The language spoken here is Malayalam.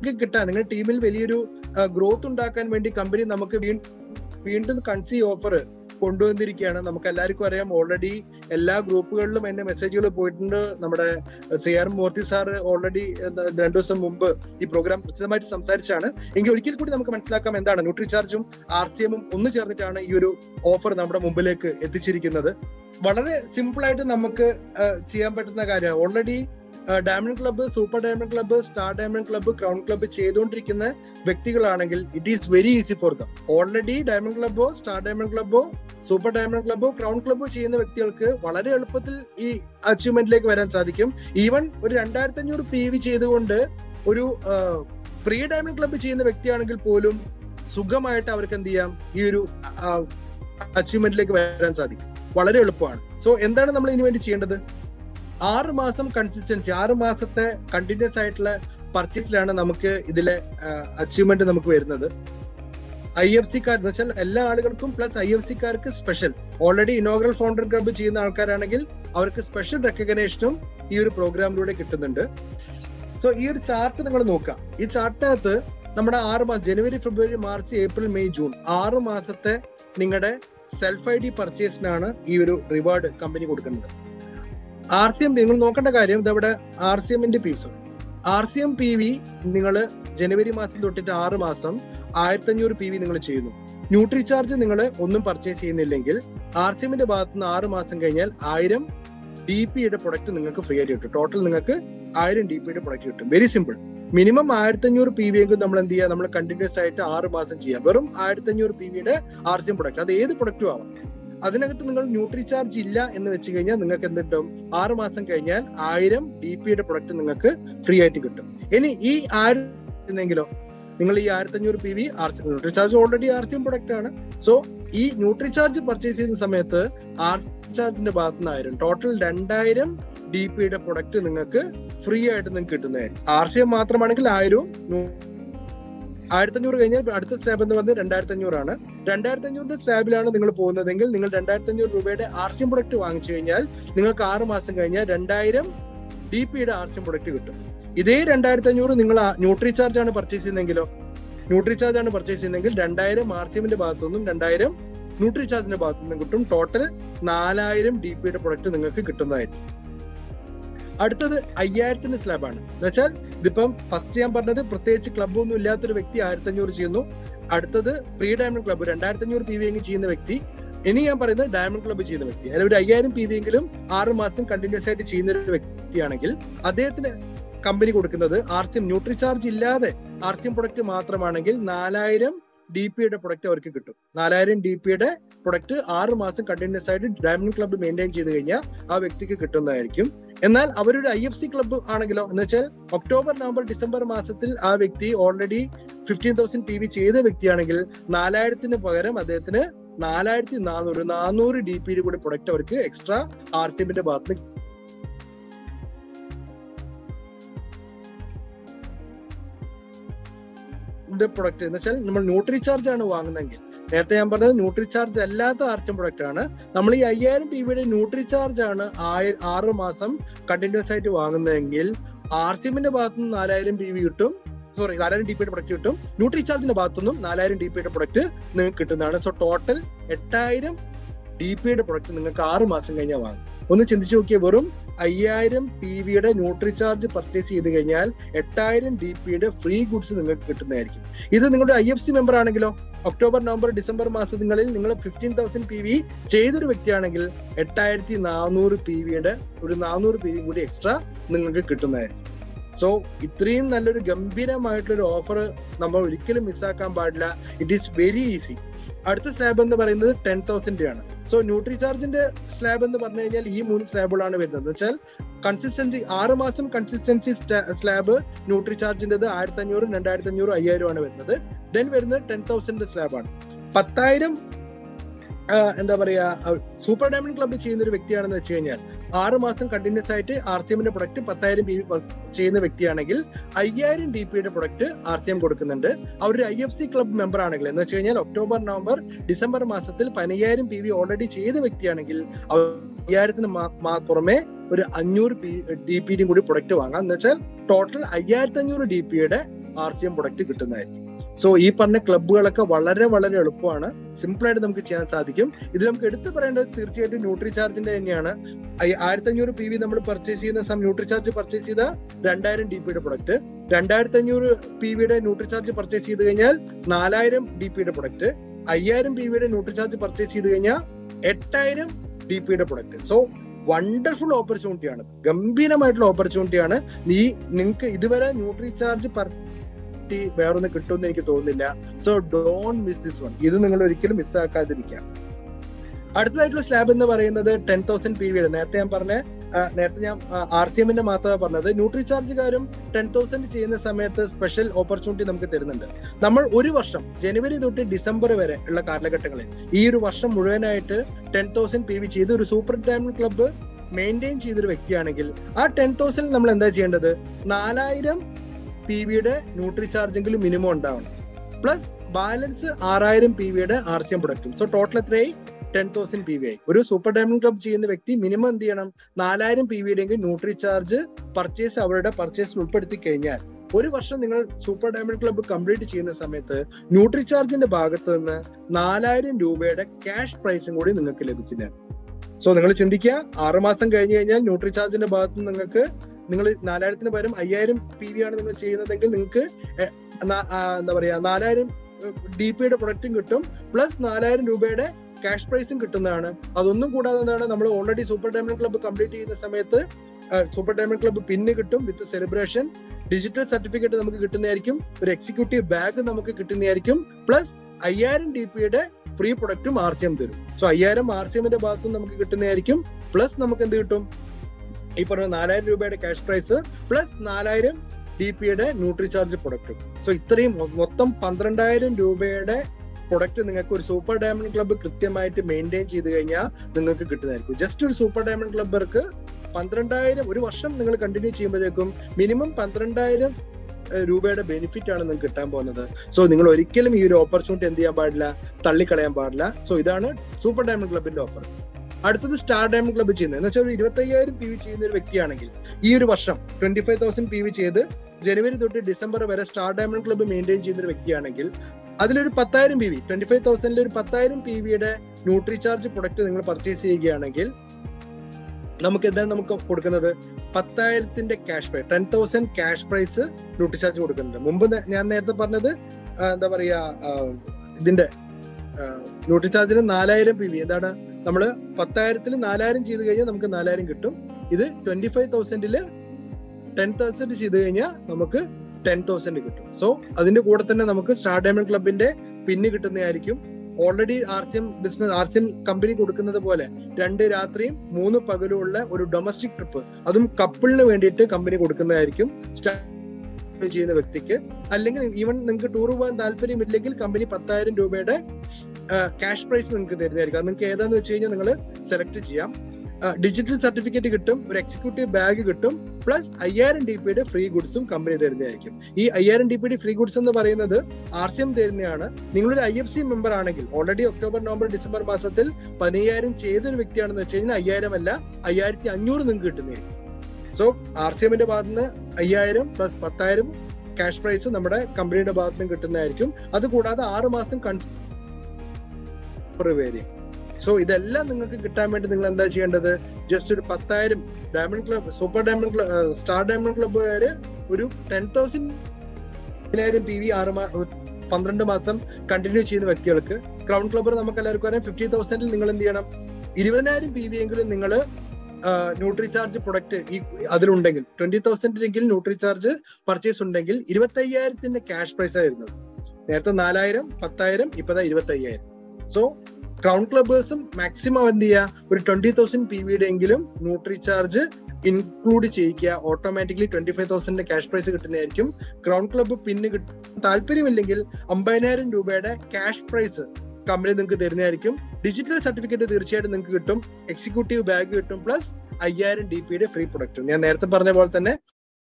നിങ്ങൾക്ക് കിട്ടാൻ നിങ്ങളുടെ ടീമിൽ വലിയൊരു ഗ്രോത്ത് ഉണ്ടാക്കാൻ വേണ്ടി കമ്പനി നമുക്ക് വീണ്ടും കൺസീവ് ഓഫർ കൊണ്ടുവന്നിരിക്കുകയാണ് നമുക്ക് എല്ലാവർക്കും അറിയാം ഓൾറെഡി എല്ലാ ഗ്രൂപ്പുകളിലും എന്റെ മെസ്സേജുകൾ പോയിട്ടുണ്ട് നമ്മുടെ C R Murthy sir already രണ്ടു ദിവസം മുമ്പ് ഈ പ്രോഗ്രാം വിശദമായിട്ട് സംസാരിച്ചാണ് എങ്കിൽ ഒരിക്കൽ കൂടി നമുക്ക് മനസ്സിലാക്കാം എന്താണ് ന്യൂട്രി ചാർജും ആർ സി എമ്മും ഒന്ന് ചേർന്നിട്ടാണ് ഈ ഒരു ഓഫർ നമ്മുടെ മുമ്പിലേക്ക് എത്തിച്ചിരിക്കുന്നത് വളരെ സിമ്പിൾ ആയിട്ട് നമുക്ക് ചെയ്യാൻ പറ്റുന്ന കാര്യമാണ് already diamond club super diamond club star diamond club crown club ചെയ്തുകൊണ്ടിരിക്കുന്ന വ്യക്തികളാണെങ്കിൽ it is very easy for them already diamond ക്ലബ്ബോ സ്റ്റാർ ഡയമണ്ട് ക്ലബ്ബോ സൂപ്പർ ഡയമണ്ട് ക്ലബ്ബോ ക്രൗൺ ക്ലബ്ബോ ചെയ്യുന്ന വ്യക്തികൾക്ക് വളരെ എളുപ്പത്തിൽ ഈ അച്ചീവ്മെന്റിലേക്ക് വരാൻ സാധിക്കും ഈവൻ ഒരു രണ്ടായിരത്തി അഞ്ഞൂറ് പി വി ചെയ്തുകൊണ്ട് ഒരു പ്രീ ഡയമണ്ട് ക്ലബ്ബ് ചെയ്യുന്ന വ്യക്തിയാണെങ്കിൽ പോലും സുഖമായിട്ട് അവർക്ക് എന്ത് ചെയ്യാം ഈ ഒരു അച്ചീവ്മെന്റിലേക്ക് വരാൻ സാധിക്കും വളരെ എളുപ്പമാണ് സോ എന്താണ് നമ്മൾ ഇതിനു വേണ്ടി ചെയ്യേണ്ടത് ആറ് മാസം കൺസിസ്റ്റൻസി ആറ് മാസത്തെ കണ്ടിന്യൂസ് ആയിട്ടുള്ള പർച്ചേസിലാണ് നമുക്ക് ഇതിലെ അച്ചീവ്മെന്റ് നമുക്ക് വരുന്നത് ഐ എഫ് സിക്കാർ എന്ന് വെച്ചാൽ എല്ലാ ആളുകൾക്കും പ്ലസ് ഐ എഫ് സിക്കാർക്ക് special already inaugural founder club ചെയ്യുന്ന ആൾക്കാരാണെങ്കിൽ അവർക്ക് സ്പെഷ്യൽ റെക്കഗ്നേഷനും ഈ ഒരു പ്രോഗ്രാമിലൂടെ കിട്ടുന്നുണ്ട് സോ ഈ ഒരു ചാർട്ട് നിങ്ങൾ നോക്കാം ഈ ചാർട്ടിനകത്ത് നമ്മുടെ ആറ് മാസം ജനുവരി ഫെബ്രുവരി മാർച്ച് ഏപ്രിൽ മെയ് ജൂൺ ആറ് മാസത്തെ നിങ്ങളുടെ സെൽഫ് ഐ ഡി പർച്ചേസിനാണ് ഈ ഒരു റിവാർഡ് കമ്പനി കൊടുക്കുന്നത് ആർ സി എം നിങ്ങൾ നോക്കേണ്ട കാര്യം ഇതവിടെ ആർ സി എമ്മിന്റെ പീസ് R C M P V നിങ്ങൾ ജനുവരി മാസം തൊട്ടിട്ട് ആറ് മാസം ആയിരത്തി അഞ്ഞൂറ് പി വി നിങ്ങൾ ചെയ്യുന്നു ന്യൂട്രി ചാർജ് നിങ്ങൾ ഒന്നും പർച്ചേസ് ചെയ്യുന്നില്ലെങ്കിൽ ആർ സി എമ്മിന്റെ ഭാഗത്ത് നിന്ന് ആറ് മാസം കഴിഞ്ഞാൽ ആയിരം ഡി പിയുടെ പ്രൊഡക്റ്റ് നിങ്ങൾക്ക് ഫ്രീ ആയിട്ട് കിട്ടും ടോട്ടൽ നിങ്ങൾക്ക് ആയിരം ഡി പിയുടെ പ്രൊഡക്റ്റ് കിട്ടും വെരി സിമ്പിൾ മിനിമം ആയിരത്തി അഞ്ഞൂറ് പി വി എങ്കിലും നമ്മൾ എന്ത് ചെയ്യുക നമ്മൾ കണ്ടിന്യൂസ് ആയിട്ട് ആറ് മാസം ചെയ്യാം വെറും ആയിരത്തി അഞ്ഞൂറ് പി വിയുടെ ആർ സി എം പ്രൊഡക്റ്റ് അത് ഏത് പ്രൊഡക്റ്റും ആവാം അതിനകത്ത് നിങ്ങൾ ന്യൂട്രി ചാർജ് ഇല്ല എന്ന് വെച്ച് കഴിഞ്ഞാൽ നിങ്ങൾക്ക് എന്തിട്ടും ആറ് മാസം കഴിഞ്ഞാൽ ആയിരം ഡി പിയുടെ പ്രൊഡക്റ്റ് നിങ്ങൾക്ക് ഫ്രീ ആയിട്ട് കിട്ടും ഇനി ഈ ആയിരത്തിനെങ്കിലോ നിങ്ങൾ ഈ ആയിരത്തി അഞ്ഞൂറ് P V R Nutricharge already R C M product ആണ് സോ ഈ ന്യൂട്രി ചാർജ് പർച്ചേസ് ചെയ്യുന്ന സമയത്ത് ആർ ചാർജിന്റെ ഭാഗത്ത് നിന്ന് ആയിരം ടോട്ടൽ രണ്ടായിരം ഡി പിയുടെ പ്രൊഡക്റ്റ് നിങ്ങൾക്ക് ഫ്രീ ആയിട്ട് നിങ്ങൾക്ക് കിട്ടുന്നതായിരിക്കും ആർ സി എം മാത്രമാണെങ്കിൽ ആയിരവും ആയിരത്തി അഞ്ഞൂറ് കഴിഞ്ഞാൽ അടുത്ത സ്ലാബ് എന്ന് പറഞ്ഞത് രണ്ടായിരത്തി അഞ്ഞൂറാണ് രണ്ടായിരത്തി അഞ്ഞൂറിന്റെ സ്ലാബിലാണ് നിങ്ങൾ പോകുന്നതെങ്കിൽ നിങ്ങൾ രണ്ടായിരത്തി അഞ്ഞൂറ് രൂപയുടെ ആർ സി എം പ്രൊഡക്റ്റ് വാങ്ങിച്ചു കഴിഞ്ഞാൽ നിങ്ങൾക്ക് ആറ് മാസം കഴിഞ്ഞാൽ രണ്ടായിരം ഡി പിയുടെ ആർ സി എം പ്രൊഡക്റ്റ് കിട്ടും ഇതേ രണ്ടായിരത്തി അഞ്ഞൂറ് നിങ്ങൾ ന്യൂട്രി ചാർജ് ആണ് പർച്ചേസ് ചെയ്യുന്നതെങ്കിലോ ന്യൂട്രി ചാർജ് ആണ് പർച്ചേസ് ചെയ്യുന്നതെങ്കിൽ രണ്ടായിരം ആർ സി എമ്മിന്റെ ഭാഗത്തു നിന്നും രണ്ടായിരം ന്യൂട്രി ചാർജിന്റെ ഭാഗത്തു നിന്നും കിട്ടും ടോട്ടൽ നാലായിരം ഡി പിയുടെ പ്രൊഡക്റ്റ് നിങ്ങൾക്ക് കിട്ടുന്നതായിരിക്കും അടുത്തത് അയ്യായിരത്തിന്റെ സ്ലാബാണ് എന്ന് വെച്ചാൽ ഇതിപ്പം ഫസ്റ്റ് ഞാൻ പറഞ്ഞത് പ്രത്യേകിച്ച് ക്ലബ് ഒന്നും ഇല്ലാത്തൊരു വ്യക്തി ആയിരത്തി അഞ്ഞൂറ് ചെയ്യുന്നു അടുത്തത് പ്രീ ഡയമണ്ട് ക്ലബ്ബ് രണ്ടായിരത്തി അഞ്ഞൂറ് പി വി എങ്കിൽ ചെയ്യുന്ന വ്യക്തി ഇനി ഞാൻ പറയുന്നത് ഡയമണ്ട് ക്ലബ്ബ് ചെയ്യുന്ന വ്യക്തി അതായത് ഒരു അയ്യായിരം പി വി എങ്കിലും ആറ് മാസം കണ്ടിന്യൂസ് ആയിട്ട് ചെയ്യുന്ന ഒരു വ്യക്തിയാണെങ്കിൽ അദ്ദേഹത്തിന് കമ്പനി കൊടുക്കുന്നത് R C M Nutricharge ഇല്ലാതെ ആർ സി എം പ്രൊഡക്റ്റ് മാത്രമാണെങ്കിൽ നാലായിരം ഡി പിയുടെ പ്രൊഡക്റ്റ് അവർക്ക് കിട്ടും നാലായിരം ഡി പിയുടെ പ്രൊഡക്റ്റ് ആറ് മാസം കണ്ടിന്യൂസ് ആയിട്ട് ഡയമണ്ട് ക്ലബ്ബ് മെയിൻറ്റെയിൻ ചെയ്ത് കഴിഞ്ഞാൽ ആ വ്യക്തിക്ക് കിട്ടുന്നതായിരിക്കും എന്നാൽ അവരൊരു ഐ എഫ് സി ക്ലബ്ബ് ആണെങ്കിലോ എന്ന് വെച്ചാൽ ഒക്ടോബർ നവംബർ ഡിസംബർ മാസത്തിൽ ആ വ്യക്തി already fifteen thousand P V ചെയ്ത വ്യക്തിയാണെങ്കിൽ നാലായിരത്തിന് പകരം അദ്ദേഹത്തിന് നാലായിരത്തി നാനൂറ് നാനൂറ് ഡി പിയുടെ കൂടി പ്രൊഡക്റ്റ് അവർക്ക് എക്സ്ട്രാ ആർ സി എമ്മിന്റെ ഭാഗത്ത് പ്രൊഡക്റ്റ് എന്ന് വെച്ചാൽ നമ്മൾ ന്യൂട്രി ചാർജ് ആണ് വാങ്ങുന്നതെങ്കിൽ നേരത്തെ ഞാൻ പറഞ്ഞത് ന്യൂട്രി ചാർജ് അല്ലാത്ത ആർച്ചം പ്രൊഡക്റ്റ് ആണ് നമ്മൾ ഈ അയ്യായിരം പി വിയുടെ ന്യൂട്രി ചാർജ് ആണ് ആയ ആറ് മാസം കണ്ടിന്യൂസ് ആയിട്ട് വാങ്ങുന്നതെങ്കിൽ ആർ സി എമ്മിന്റെ ഭാഗത്തു നിന്ന് നാലായിരം പി വി കിട്ടും സോറി നാലായിരം ഡി പിയുടെ പ്രൊഡക്റ്റ് കിട്ടും ന്യൂട്രി ചാർജിന്റെ ഭാഗത്തു നിന്നും നാലായിരം ഡി പിയുടെ പ്രൊഡക്റ്റ് നിങ്ങൾക്ക് കിട്ടുന്നതാണ് സോ ടോട്ടൽ എട്ടായിരം ഡി പിയുടെ പ്രൊഡക്റ്റ് നിങ്ങൾക്ക് ആറ് മാസം കഴിഞ്ഞാൽ വാങ്ങും ഒന്ന് ചിന്തിച്ചു നോക്കിയ വെറും അയ്യായിരം പി വിയുടെ ന്യൂട്രി ചാർജ് പർച്ചേസ് ചെയ്ത് കഴിഞ്ഞാൽ എട്ടായിരം ഡി പിയുടെ ഫ്രീ ഗുഡ്സ് നിങ്ങൾക്ക് കിട്ടുന്നതായിരിക്കും ഇത് നിങ്ങളുടെ ഐ എഫ് സി മെമ്പർ ആണെങ്കിലോ ഒക്ടോബർ നവംബർ ഡിസംബർ മാസങ്ങളിൽ നിങ്ങൾ ഫിഫ്റ്റീൻ തൗസൻഡ് പി വി ചെയ്തൊരു വ്യക്തിയാണെങ്കിൽ എട്ടായിരത്തി നാനൂറ് പി വിയുടെ ഒരു നാനൂറ് പി വി കൂടി എക്സ്ട്രാ നിങ്ങൾക്ക് കിട്ടുന്നതായിരിക്കും സോ ഇത്രയും നല്ലൊരു ഗംഭീരമായിട്ടുള്ള ഓഫർ നമ്മൾ ഒരിക്കലും മിസ്സാക്കാൻ പാടില്ല ഇറ്റ് ഈസ് വെരി ഈസി അടുത്ത സ്ലാബ് എന്ന് പറയുന്നത് ടെൻ തൗസൻഡ് ആണ് സോ ന്യൂട്രി ചാർജിന്റെ സ്ലാബ് എന്ന് പറഞ്ഞു കഴിഞ്ഞാൽ ഈ മൂന്ന് സ്ലാബുകളാണ് വരുന്നത് എന്ന് വെച്ചാൽ കൺസിസ്റ്റൻസി ആറ് മാസം കൺസിസ്റ്റൻസി സ്ലാബ് ന്യൂട്രി ചാർജിന്റേത് ആയിരത്തി അഞ്ഞൂറും രണ്ടായിരത്തി അഞ്ഞൂറും അയ്യായിരം ആണ് വരുന്നത് ദെൻ വരുന്നത് ടെൻ തൗസൻഡ് സ്ലാബാണ് പത്തായിരം എന്താ പറയാ സൂപ്പർ ഡയമണ്ട് ക്ലബ്ബ് ചെയ്യുന്ന ഒരു വ്യക്തിയാണെന്ന് വെച്ച് കഴിഞ്ഞാൽ ആറ് മാസം കണ്ടിന്യൂസ് ആയിട്ട് ആർ സി എമ്മിന്റെ പ്രൊഡക്റ്റ് പത്തായിരം പി വി ചെയ്യുന്ന വ്യക്തിയാണെങ്കിൽ അയ്യായിരം ഡി പിയുടെ പ്രൊഡക്റ്റ് ആർ സി എം കൊടുക്കുന്നുണ്ട് അവർ ഒരു I F C club member ആണെങ്കിൽ എന്ന് വെച്ച് കഴിഞ്ഞാൽ ഒക്ടോബർ നവംബർ ഡിസംബർ മാസത്തിൽ പതിനയ്യായിരം പി വി ഓൾറെഡി ചെയ്ത വ്യക്തിയാണെങ്കിൽ അയ്യായിരത്തിന് പുറമെ ഒരു അഞ്ഞൂറ് പി ഡി പിയുടെയും കൂടി പ്രൊഡക്റ്റ് വാങ്ങാം എന്ന് വെച്ചാൽ ടോട്ടൽ അയ്യായിരത്തി അഞ്ഞൂറ് ഡി പിയുടെ ആർ സി എം പ്രൊഡക്റ്റ് കിട്ടുന്നതായിരിക്കും സോ ഈ പറഞ്ഞ ക്ലബ്ബുകളൊക്കെ വളരെ വളരെ എളുപ്പമാണ് സിമ്പിൾ ആയിട്ട് നമുക്ക് ചെയ്യാൻ സാധിക്കും ഇതിൽ നമുക്ക് എടുത്തു പറയേണ്ടത് തീർച്ചയായിട്ടും ന്യൂട്രി ചാർജിന്റെ തന്നെയാണ് ആയിരത്തി അഞ്ഞൂറ് പി വി നമ്മൾ പർച്ചേസ് ചെയ്യുന്ന സം ന്യൂട്രി ചാർജ് പർച്ചേസ് ചെയ്ത രണ്ടായിരം ഡി പിയുടെ പ്രൊഡക്റ്റ് രണ്ടായിരത്തി അഞ്ഞൂറ് പി വിയുടെ ന്യൂട്രി ചാർജ് പർച്ചേസ് ചെയ്ത് കഴിഞ്ഞാൽ നാലായിരം ഡി പിയുടെ പ്രൊഡക്റ്റ് അയ്യായിരം പി വിയുടെ ന്യൂട്രി ചാർജ് പർച്ചേസ് ചെയ്ത് കഴിഞ്ഞാൽ എട്ടായിരം ഡി പിയുടെ പ്രൊഡക്റ്റ് സോ വണ്ടർഫുൾ ഓപ്പർച്യൂണിറ്റി ആണ് ഗംഭീരമായിട്ടുള്ള ഓപ്പർച്യൂണിറ്റി ആണ് നീ നിങ്ങൾക്ക് ഇതുവരെ ന്യൂട്രി ചാർജ് വേറൊന്ന് കിട്ടുമെന്ന് എനിക്ക് തോന്നുന്നില്ല so don't miss this one ഇത് നിങ്ങൾ ഒരിക്കലും മിസ്സാക്കാതിരിക്കാം അടുത്തതായിട്ടുള്ള സ്ലാബ് എന്ന് പറയുന്നത് ടെൻ തൗസൻഡ് പി വിയുടെ നേരത്തെ ഞാൻ പറഞ്ഞ നേരത്തെ ഞാൻ ആർ സി എമ്മിന്റെ മാത്രമേ പറഞ്ഞത് ന്യൂട്രി ചാർജുകാരും ടെൻ തൗസൻഡ് ചെയ്യുന്ന സമയത്ത് സ്പെഷ്യൽ ഓപ്പർച്യൂണിറ്റി നമുക്ക് തരുന്നുണ്ട് നമ്മൾ ഒരു വർഷം ജനുവരി തൊട്ട് ഡിസംബർ വരെ ഉള്ള കാലഘട്ടങ്ങളിൽ ഈ ഒരു വർഷം മുഴുവനായിട്ട് ടെൻ തൗസൻഡ് പി വി ചെയ്ത് ഒരു സൂപ്പർ ഡയമണ്ട് ക്ലബ്ബ് മെയിൻറ്റെയിൻ ചെയ്തൊരു വ്യക്തിയാണെങ്കിൽ ആ ടെൻ തൗസൻഡ് നമ്മൾ എന്താ ചെയ്യേണ്ടത് നാലായിരം പി വിയുടെ ന്യൂട്രി ചാർജെങ്കിലും മിനിമം ഉണ്ടാവണം പ്ലസ് ബാലൻസ് ആറായിരം പി വിയുടെ ആർ സി എം പ്രൊഡക്റ്റും സോ ടോട്ടൽ എത്രയായി ടെൻ തൗസൻഡ് പി വി ആയി ഒരു സൂപ്പർ ഡയമണ്ട് ക്ലബ് ചെയ്യുന്ന വ്യക്തി മിനിമം എന്ത് ചെയ്യണം നാലായിരം പി വിയുടെയെങ്കിൽ ന്യൂട്രി ചാർജ് പർച്ചേസ് അവരുടെ പർച്ചേസിൽ ഉൾപ്പെടുത്തി കഴിഞ്ഞാൽ ഒരു വർഷം നിങ്ങൾ സൂപ്പർ ഡയമണ്ട് ക്ലബ്ബ് കംപ്ലീറ്റ് ചെയ്യുന്ന സമയത്ത് ന്യൂട്രി ചാർജിന്റെ ഭാഗത്ത് നിന്ന് നാലായിരം രൂപയുടെ ക്യാഷ് പ്രൈസും കൂടി നിങ്ങൾക്ക് ലഭിക്കുന്നതാണ് സോ നിങ്ങൾ ചിന്തിക്കുക ആറുമാസം കഴിഞ്ഞ് കഴിഞ്ഞാൽ ന്യൂട്രി ചാർജിന്റെ ഭാഗത്ത് നിന്ന് നിങ്ങൾക്ക് നിങ്ങൾ നാലായിരത്തിന് പകരം അയ്യായിരം പി വി ആണ് നിങ്ങൾ ചെയ്യുന്നതെങ്കിൽ നിങ്ങൾക്ക് എന്താ പറയാ നാലായിരം ഡി പിയുടെ പ്രൊഡക്റ്റും കിട്ടും പ്ലസ് നാലായിരം രൂപയുടെ ക്യാഷ് പ്രൈസും കിട്ടുന്നതാണ് അതൊന്നും കൂടാതെ എന്താണ് നമ്മൾ already super diamond club complete ചെയ്യുന്ന സമയത്ത് സൂപ്പർ ഡയമണ്ട് ക്ലബ്ബ് പിന്ന് കിട്ടും വിത്ത് സെലിബ്രേഷൻ ഡിജിറ്റൽ സർട്ടിഫിക്കറ്റ് നമുക്ക് കിട്ടുന്നതായിരിക്കും ഒരു എക്സിക്യൂട്ടീവ് ബാഗ് നമുക്ക് കിട്ടുന്നതായിരിക്കും പ്ലസ് അയ്യായിരം ഡി പിയുടെ ഫ്രീ പ്രൊഡക്റ്റും ആർ സി എം തരും സോ അയ്യായിരം ആർ സി എമ്മിന്റെ ഭാഗത്തും നമുക്ക് കിട്ടുന്നതായിരിക്കും പ്ലസ് നമുക്ക് എന്ത് കിട്ടും ഈ പറഞ്ഞ നാലായിരം രൂപയുടെ ക്യാഷ് പ്രൈസ് പ്ലസ് നാലായിരം ഡി പിയുടെ ന്യൂട്രി ചാർജ് പ്രൊഡക്റ്റും സോ ഇത്രയും മൊത്തം പന്ത്രണ്ടായിരം രൂപയുടെ പ്രൊഡക്റ്റ് നിങ്ങൾക്ക് ഒരു സൂപ്പർ ഡയമണ്ട് ക്ലബ്ബ് കൃത്യമായിട്ട് മെയിൻറ്റെയിൻ ചെയ്ത് കഴിഞ്ഞാൽ നിങ്ങൾക്ക് കിട്ടുന്നതായിരിക്കും ജസ്റ്റ് ഒരു സൂപ്പർ ഡയമണ്ട് ക്ലബ്ബർക്ക് പന്ത്രണ്ടായിരം ഒരു വർഷം നിങ്ങൾ കണ്ടിന്യൂ ചെയ്യുമ്പോഴേക്കും മിനിമം പന്ത്രണ്ടായിരം രൂപയുടെ ബെനിഫിറ്റ് ആണ് നിങ്ങൾക്ക് കിട്ടാൻ പോകുന്നത് സോ നിങ്ങൾ ഒരിക്കലും ഈ ഒരു ഓപ്പർച്യൂണിറ്റി എന്ത് ചെയ്യാൻ പാടില്ല തള്ളിക്കളയാൻ പാടില്ല സോ ഇതാണ് സൂപ്പർ ഡയമണ്ട് ക്ലബിന്റെ ഓഫർ അടുത്തത് സ്റ്റാർ ഡയമണ്ട് ക്ലബ്ബ് ചെയ്യുന്നത് എന്ന് വെച്ചാൽ ഒരു ഇരുപത്തി അയ്യായിരം പി വി ചെയ്യുന്ന ഒരു വ്യക്തിയാണെങ്കിൽ ഈ ഒരു വർഷം twenty five thousand P V ചെയ്ത് ജനുവരി തൊട്ട് ഡിസംബർ വരെ സ്റ്റാർ ഡയമണ്ട് ക്ലബ്ബ് മെയിൻറ്റെയിൻ ചെയ്യുന്ന ഒരു വ്യക്തിയാണെങ്കിൽ അതിലൊരു പത്തായിരം പി വി ട്വന്റി ഫൈവ് തൗസൻഡിൽ ഒരു പത്തായിരം പി വിയുടെ ന്യൂട്രി ചാർജ് പ്രൊഡക്റ്റ് നിങ്ങൾ പർച്ചേസ് ചെയ്യുകയാണെങ്കിൽ നമുക്ക് എന്താണ് നമുക്ക് കൊടുക്കുന്നത് പത്തായിരത്തിന്റെ cash prize ten thousand cash prize Nutri Charge കൊടുക്കുന്നുണ്ട് മുമ്പ് ഞാൻ നേരത്തെ പറഞ്ഞത് എന്താ പറയാ ഇതിന്റെ ന്യൂട്രി ചാർജിന് നാലായിരം പി വി എന്താണ് നമ്മള് പത്തായിരത്തിൽ നാലായിരം ചെയ്ത് കഴിഞ്ഞാൽ നമുക്ക് നാലായിരം കിട്ടും ഇത് ട്വന്റി ഫൈവ് തൗസൻഡില് ടെൻ തൗസൻഡ് ചെയ്ത് കഴിഞ്ഞാൽ നമുക്ക് ടെൻ തൗസൻഡ് കിട്ടും സോ അതിന്റെ കൂടെ തന്നെ നമുക്ക് സ്റ്റാർ ഡയമണ്ട് ക്ലബിന്റെ പിന്ന് കിട്ടുന്നതായിരിക്കും already R C M business R C M company കൊടുക്കുന്നത് പോലെ രണ്ട് രാത്രിയും മൂന്ന് പകലും ഉള്ള ഒരു ഡൊമസ്റ്റിക് ട്രിപ്പ് അതും കപ്പിളിന് വേണ്ടിയിട്ട് കമ്പനി കൊടുക്കുന്നതായിരിക്കും ചെയ്യുന്ന വ്യക്തിക്ക് അല്ലെങ്കിൽ ഈവൻ നിങ്ങൾക്ക് ടൂർ പോകാൻ താല്പര്യമില്ലെങ്കിൽ കമ്പനി പത്തായിരം രൂപയുടെ ക്യാഷ് പ്രൈസ് നിങ്ങൾക്ക് തരുന്നതായിരിക്കും അത് നിങ്ങൾക്ക് ഏതാന്ന് വെച്ച് കഴിഞ്ഞാൽ നിങ്ങൾ സെലക്ട് ചെയ്യാം ഡിജിറ്റൽ സർട്ടിഫിക്കറ്റ് കിട്ടും ഒരു എക്സിക്യൂട്ടീവ് ബാഗ് കിട്ടും പ്ലസ് അയ്യായിരം ഡി പിയുടെ ഫ്രീ ഗുഡ്സും കമ്പനി തരുന്നതായിരിക്കും ഈ അയ്യായിരം ഡി പിയുടെ ഫ്രീ ഗുഡ്സ് എന്ന് പറയുന്നത് ആർ സി എം തരുന്നതാണ് നിങ്ങളൊരു ഐ എഫ് സി മെമ്പർ ആണെങ്കിൽ ഓൾറെഡി ഒക്ടോബർ നവംബർ ഡിസംബർ മാസത്തിൽ പതിനയ്യായിരം ചെയ്തൊരു വ്യക്തിയാണെന്ന് വെച്ച് കഴിഞ്ഞാൽ അയ്യായിരം അല്ല അയ്യായിരത്തി അഞ്ഞൂറ് നിങ്ങൾക്ക് കിട്ടുന്നതായിരിക്കും സോ ആർ സി എമ്മിന്റെ ഭാഗത്ത് നിന്ന് അയ്യായിരം പ്ലസ് പത്തായിരം ക്യാഷ് പ്രൈസ് നമ്മുടെ കമ്പനിയുടെ ഭാഗത്ത് നിന്ന് കിട്ടുന്നതായിരിക്കും അതുകൂടാതെ ആറ് മാസം വരും സോ ഇതെല്ലാം നിങ്ങൾക്ക് കിട്ടാൻ വേണ്ടി നിങ്ങൾ എന്താ ചെയ്യേണ്ടത് ജസ്റ്റ് ഒരു പത്തായിരം diamond club super diamond club star diamond ക്ലബ്ബുകാര് ഒരു ടെൻ തൗസൻഡ് പി വി ആറ് പന്ത്രണ്ട് മാസം കണ്ടിന്യൂ ചെയ്യുന്ന വ്യക്തികൾക്ക് ക്രൗൺ ക്ലബ്ബർ നമുക്ക് എല്ലാവർക്കും അറിയാം ഫിഫ്റ്റി തൗസൻഡിൽ നിങ്ങൾ എന്ത് ചെയ്യണം ഇരുപതിനായിരം പി വി എങ്കിലും നിങ്ങൾ ന്യൂട്രി ചാർജ് പ്രൊഡക്റ്റ് ഈ അതിലുണ്ടെങ്കിൽ ട്വന്റി തൗസൻഡിലെങ്കിലും ന്യൂട്രി ചാർജ് പർച്ചേസ് ഉണ്ടെങ്കിൽ ഇരുപത്തി അയ്യായിരത്തിന്റെ ക്യാഷ് പ്രൈസ് ആയിരുന്നത് നേരത്തെ നാലായിരം പത്തായിരം ഇപ്പതാ ഇരുപത്തി അയ്യായിരം സോ ക്രൗൺ ക്ലബേഴ്സും മാക്സിമം എന്ത് ചെയ്യുക ഒരു ട്വന്റി തൗസൻഡ് പി വിയുടെ എങ്കിലും ന്യൂട്രി ചാർജ് ഇൻക്ലൂഡ് ചെയ്യിക്കുക ഓട്ടോമാറ്റിക്കലി ട്വന്റി ഫൈവ് തൗസൻഡിന്റെ ക്യാഷ് പ്രൈസ് കിട്ടുന്നതായിരിക്കും ക്രൗൺ ക്ലബ്ബ് പിന്നെ കിട്ടും താല്പര്യമില്ലെങ്കിൽ അമ്പതിനായിരം രൂപയുടെ ക്യാഷ് പ്രൈസ് കമ്പനി നിങ്ങൾക്ക് തരുന്നതായിരിക്കും ഡിജിറ്റൽ സർട്ടിഫിക്കറ്റ് തീർച്ചയായിട്ടും നിങ്ങൾക്ക് കിട്ടും എക്സിക്യൂട്ടീവ് ബാഗ് കിട്ടും പ്ലസ് അയ്യായിരം ഡി പിയുടെ ഫ്രീ പ്രൊഡക്റ്റും ഞാൻ നേരത്തെ പറഞ്ഞ പോലെ തന്നെ